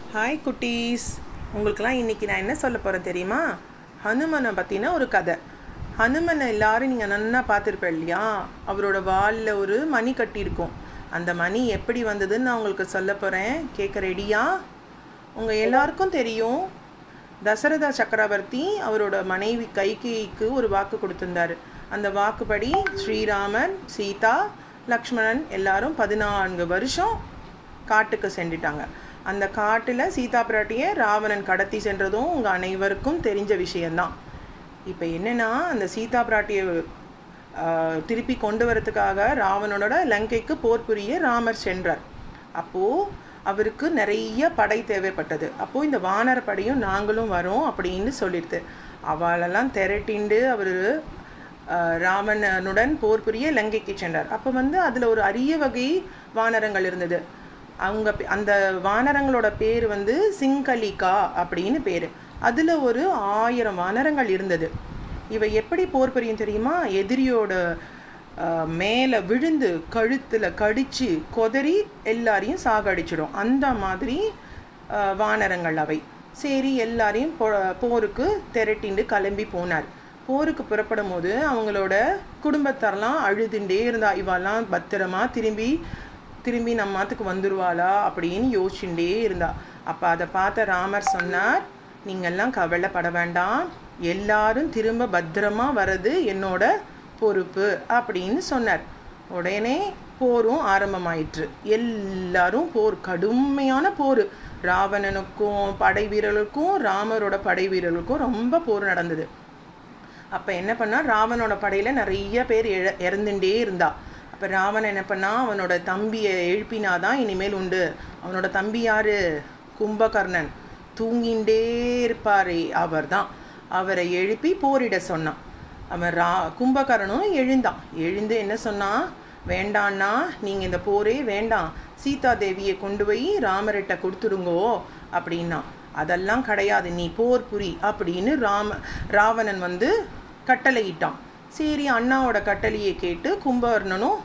hi குட்டீஸ் உங்களுக்கெல்லாம் இன்றைக்கி நான் என்ன சொல்ல போகிறேன் தெரியுமா ஹனுமனை பற்றின ஒரு கதை ஹனுமனை எல்லாரும் நீங்கள் நன்னா பார்த்துருப்பேன் இல்லையா அவரோட வாலில் ஒரு மணி கட்டியிருக்கும் அந்த மணி எப்படி வந்ததுன்னு நான் உங்களுக்கு சொல்ல போகிறேன் கேட்க ரெடியா உங்கள் எல்லாருக்கும் தெரியும் தசரத சக்கரவர்த்தி அவரோட மனைவி கைகேயிக்கு ஒரு வாக்கு கொடுத்திருந்தாரு அந்த வாக்குப்படி ஸ்ரீராமன் சீதா லக்ஷ்மணன் எல்லாரும் பதினான்கு வருஷம் காட்டுக்கு சென்றுட்டாங்க அந்த காட்டில் சீதா பிராட்டியை ராவணன் கடத்தி சென்றதும் உங்கள் அனைவருக்கும் தெரிஞ்ச விஷயந்தான் இப்போ என்னென்னா அந்த சீதா பிராட்டியை ஆஹ், திருப்பி கொண்டு வரதுக்காக ராவணனோட லங்கைக்கு போர் புரிய ராமர் சென்றார் அப்போது அவருக்கு நிறைய படை தேவைப்பட்டது அப்போது இந்த வானர படையும் நாங்களும் வரோம் அப்படின்னு சொல்லிடுது அவளெல்லாம் திரட்டிண்டு அவர் ராவணனுடன் போர் புரிய லங்கைக்கு சென்றார் அப்போ வந்து அதில் ஒரு அரிய வகை வானரங்கள் இருந்தது அவங்க பே- அந்த வானரங்களோட பேர் வந்து சிங்கலிகா அப்படின்னு பேர் அதில் ஒரு ஆயிரம் வானரங்கள் இருந்தது இவை எப்படி போர் புரியும் தெரியுமா எதிரியோட மேலே விழுந்து கழுத்தில் கடிச்சு கொதறி எல்லாரையும் சாகடிச்சிடும் அந்த மாதிரி அஹ், வானரங்கள் அவை சரி எல்லாரையும் போ- போருக்கு திரட்டிண்டு கிளம்பி போனார் போருக்கு புறப்படும் போது அவங்களோட குடும்பத்தாரெல்லாம் அழுதுண்டே இருந்தா இவெல்லாம் பத்திரமா திரும்பி திரும்பி நம்ம மாத்துக்கு வந்துருவாளா அப்படின்னு யோசிச்சுட்டே இருந்தா அப்போ அதை பார்த்த ராமர் சொன்னார் நீங்கள்லாம் கவலைப்பட வேண்டாம் எல்லாரும் திரும்ப பத்திரமா வர்றது என்னோட பொறுப்பு அப்படின்னு சொன்னார் உடனே போரும் ஆரம்பமாயிற்று எல்லாரும் போர் கடுமையான போர் ராவணனுக்கும் படை வீரர்களுக்கும் ராமரோட படை வீரர்களுக்கும் ரொம்ப போர் நடந்தது அப்போ என்ன பண்ணா ராவனோட படையில் நிறைய பேர் இழ இறந்துட்டே இருந்தா அப்போ ராவணன் என்ன பண்ணா அவனோட தம்பியை எழுப்பினாதான் இனிமேல் உண்டு அவனோட தம்பி யாரு கும்பகர்ணன் தூங்கிண்டே இருப்பாரே அவர்தான் அவரை எழுப்பி போரிட சொன்னான் அவன் ரா கும்பகர்ணனும் எழுந்தான் எழுந்து என்ன சொன்னான் வேண்டான்னா நீங்கள் இந்த போரே வேண்டாம் சீதா தேவியை கொண்டு போய் ராமர்கிட்ட கொடுத்துருங்கோ அப்படின்னா அதெல்லாம் கிடையாது நீ போர் புரி அப்படின்னு ராம ராவணன் வந்து கட்டளையிட்டான் சரி அண்ணாவோட கட்டளையை கேட்டு கும்பகர்ணனும்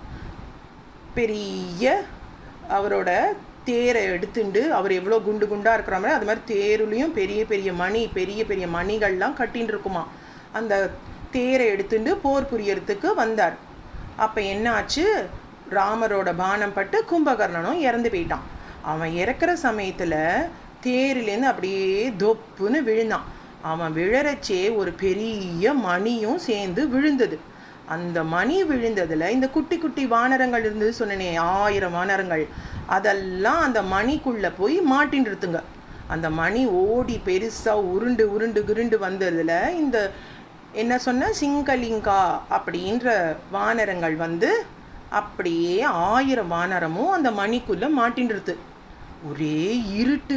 பெரிய அவரோட தேரை எடுத்துண்டு அவர் எவ்வளோ குண்டு குண்டாக இருக்கிற மாதிரி அது மாதிரி தேருலேயும் பெரிய பெரிய மணி பெரிய பெரிய மணிகள்லாம் கட்டின்னு இருக்குமா அந்த தேரை எடுத்துண்டு போர் புரியறதுக்கு வந்தார் அப்போ என்ன ஆச்சு ராமரோட பானம் பட்டு கும்பகர்ணனும் இறந்து போயிட்டான் அவன் இறக்குற சமயத்தில் தேரிலேருந்து அப்படியே தொப்புன்னு விழுந்தான் அவன் விழறச்சே ஒரு பெரிய மணியும் சேர்ந்து விழுந்தது அந்த மணி விழுந்ததுல இந்த குட்டி குட்டி வானரங்கள் இருந்தது சொன்னனே ஆயிரம் வானரங்கள் அதெல்லாம் அந்த மணிக்குள்ள போய் மாட்டின்றுத்துங்க அந்த மணி ஓடி பெருசா உருண்டு உருண்டு குருண்டு வந்ததுல இந்த என்ன சொன்ன சிங்கலிங்கா அப்படின்ற வானரங்கள் வந்து அப்படியே ஆயிரம் வானரமும் அந்த மணிக்குள்ள மாட்டின்றுது ஒரே இருட்டு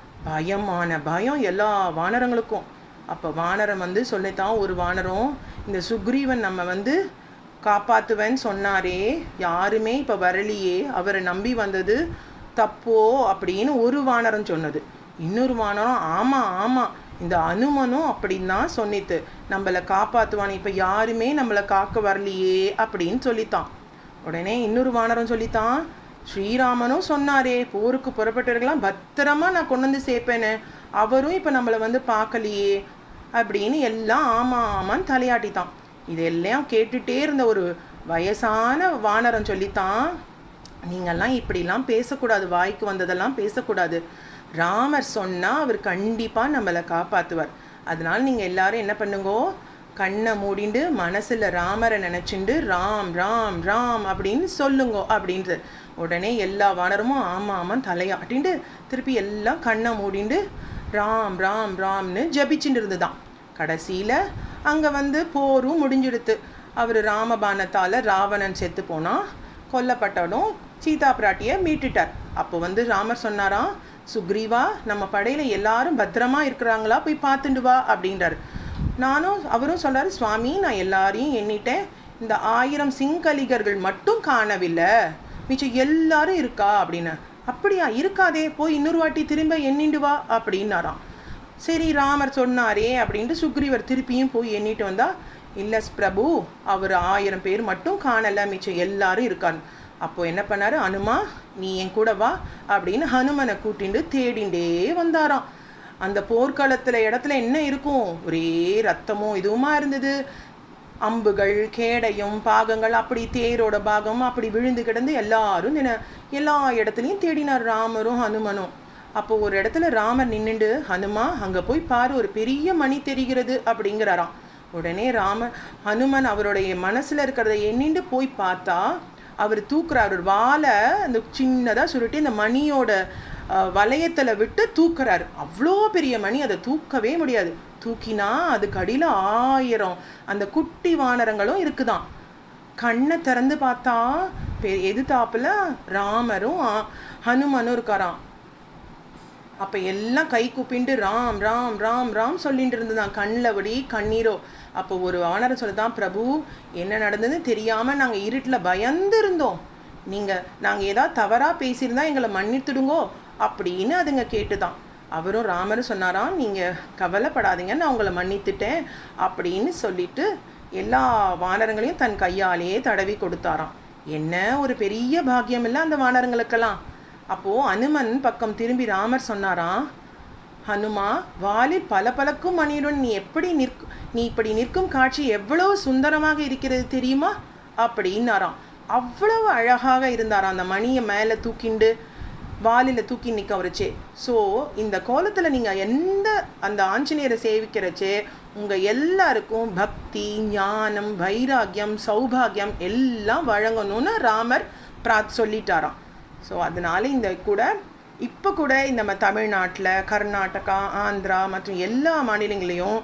பயமான பயம் எல்லா வானரங்களுக்கும் அப்போ வானரம் வந்து சொல்லித்தான் ஒரு வானரம் இந்த சுக்ரீவன் நம்ம வந்து காப்பாத்துவேன்னு சொன்னாரே யாருமே இப்போ வரலையே அவரை நம்பி வந்தது தப்போ அப்படின்னு ஒரு வானரம் சொன்னது இன்னொரு வானரம் ஆமாம் ஆமாம் இந்த அனுமனும் அப்படின்னு தான் சொன்னித்து நம்மளை காப்பாற்றுவான் இப்போ யாருமே நம்மளை காக்க வரலையே அப்படின்னு சொல்லித்தான் உடனே இன்னொரு வானரம் சொல்லித்தான் ஸ்ரீராமனும் சொன்னாரே போருக்கு புறப்பட்டவர்களாம் பத்திரமா நான் கொண்டு வந்து சேர்ப்பேன்னு அவரும் இப்போ நம்மளை வந்து பார்க்கலையே அப்படின்னு எல்லாம் ஆமா ஆமான்னு தலையாட்டித்தான் இதெல்லாம் கேட்டுட்டே இருந்த ஒரு வயசான வானரம் சொல்லித்தான் நீங்கள்லாம் இப்படிலாம் பேசக்கூடாது வாய்க்கு வந்ததெல்லாம் பேசக்கூடாது ராமர் சொன்னால் அவர் கண்டிப்பாக நம்மளை காப்பாற்றுவார் அதனால நீங்கள் எல்லாரும் என்ன பண்ணுங்கோ கண்ணை மூடிண்டு மனசில் ராமரை நினச்சிண்டு ராம் ராம் ராம் அப்படின்னு சொல்லுங்கோ அப்படின்றது உடனே எல்லா வானரமும் ஆமாம் ஆமாம் தலையாட்டிண்டு திருப்பி எல்லாம் கண்ணை மூடிண்டு ராம் ராம் ராம்னு ஜபிச்சுட்டு இருந்துதான் கடைசியில் அங்கே வந்து போரும் முடிஞ்சிடுத்து அவர் ராமபானத்தால் ராவணன் செத்து போனான் கொல்லப்பட்டவனும் சீதா பிராட்டியை மீட்டுட்டார் அப்போ வந்து ராமர் சொன்னாராம் சுக்ரீவா நம்ம படையில் எல்லாரும் பத்திரமா இருக்கிறாங்களா போய் பார்த்துண்டு வா அப்படின்றார் நானும் அவரும் சொல்றாரு சுவாமி நான் எல்லாரையும் எண்ணிட்டேன் இந்த ஆயிரம் சிங்கலிகர்கள் மட்டும் காணவில்லை மிச்சம் எல்லாரும் இருக்கா அப்படின்னு அப்படியா இருக்காதே போய் இன்னொரு வாட்டி திரும்ப எண்ணிண்டு வா அப்படின்னாராம் சரி ராமர் சொன்னாரே அப்படின்ட்டு சுக்ரீவர் திருப்பியும் போய் எண்ணிட்டு வந்தா இல்லை பிரபு அவர் ஆயிரம் பேர் மட்டும் காணல மிச்சம் எல்லாரும் இருக்கான்னு அப்போ என்ன பண்ணாரு ஹனுமா நீ என் கூட வா அப்படின்னு ஹனுமனை கூட்டிண்டு தேடிண்டே வந்தாராம் அந்த போர்க்களத்துல இடத்துல என்ன இருக்கும் ஒரே ரத்தமும் இதுவுமா இருந்தது அம்புகள் கேடையும் பாகங்கள் அப்படி தேரோட பாகம் அப்படி விழுந்து கிடந்து எல்லாரும் நின எல்லா இடத்துலையும் தேடினார் ராமரும் ஹனுமனும் அப்போ ஒரு இடத்துல ராமர் நின்னுண்டு ஹனுமா அங்க போய் பாரு ஒரு பெரிய மணி தெரிகிறது அப்படிங்கிறாராம் உடனே ராமர் ஹனுமன் அவருடைய மனசுல இருக்கிறத எண்ணிண்டு போய் பார்த்தா அவர் தூக்குறார் ஒரு வாழை அந்த சின்னதா சுருட்டி அந்த மணியோட அஹ், வளையத்துல விட்டு தூக்குறாரு அவ்வளோ பெரிய மணி அதை தூக்கவே முடியாது தூக்கினா அதுக்கு அடியில ஆயிரம் அந்த குட்டி வானரங்களும் இருக்குதாம் கண்ணை திறந்து பார்த்தா பெ- எதிர்த்தாப்புல ராமரும் ஆ- ஹனுமனும் இருக்காராம் அப்ப எல்லாம் கை கூப்பிண்டு ராம் ராம் ராம் ராம் சொல்லிட்டு இருந்ததான் கண்ணில் வடி கண்ணீரோ அப்போ ஒரு வானரம் சொல்லுதான் பிரபு என்ன நடந்ததுன்னு தெரியாம நாங்க இருட்டுல பயந்து இருந்தோம் நீங்க நாங்க ஏதாவது தவறா பேசியிருந்தா எங்களை மன்னித்துடுங்கோ அப்படின்னு அதுங்க கேட்டுதான் அவரும் ராமரும் சொன்னாராம் நீங்க கவலைப்படாதீங்க நான் உங்களை மன்னித்துட்டேன் அப்படின்னு சொல்லிட்டு எல்லா வானரங்களையும் தன் கையாலேயே தடவி கொடுத்தாராம் என்ன ஒரு பெரிய பாக்கியம் இல்லை அந்த வானரங்களுக்கெல்லாம் அப்போ அனுமன் பக்கம் திரும்பி ராமர் சொன்னாராம் ஹனுமா வாலி பல பலக்கும் மணியுடன் நீ எப்படி நிற்க நீ இப்படி நிற்கும் காட்சி எவ்வளவு சுந்தரமாக இருக்கிறது தெரியுமா அப்படின்னாராம் அவ்வளவு அழகாக இருந்தாராம் அந்த மணியை மேலே தூக்கிண்டு வாலில் தூக்கி நிற்க வரைச்சே ஸோ இந்த கோலத்தில் நீங்கள் எந்த அந்த ஆஞ்சநேயரை சேவிக்கிறச்சே உங்கள் எல்லாருக்கும் பக்தி ஞானம் வைராக்கியம் சௌபாகியம் எல்லாம் வழங்கணும்னு ராமர் பிராத் சொல்லிட்டாராம் ஸோ அதனால இந்த கூட இப்போ கூட நம்ம தமிழ்நாட்டில் கர்நாடகா ஆந்திரா மற்றும் எல்லா மாநிலங்களையும்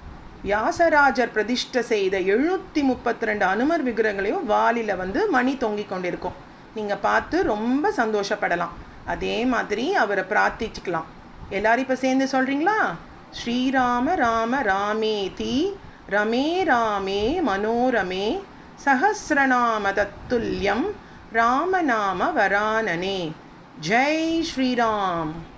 வியாசராஜர் பிரதிஷ்டை செய்த எழுநூற்றி முப்பத்தி ரெண்டு அனுமர் விக்கிரகங்களையும் வாலில் வந்து மணி தொங்கிக் கொண்டிருக்கும் நீங்கள் பார்த்து ரொம்ப சந்தோஷப்படலாம் அதே மாதிரி அவரை பிரார்த்திச்சுக்கலாம் எல்லாரும் இப்போ சேர்ந்து சொல்கிறீங்களா ஸ்ரீராம ராம ராமேதி ரமே ராமே மனோரமே சஹசிரநாம தத்துல்யம் ராமநாம வரானனே ஜெய் ஸ்ரீராம்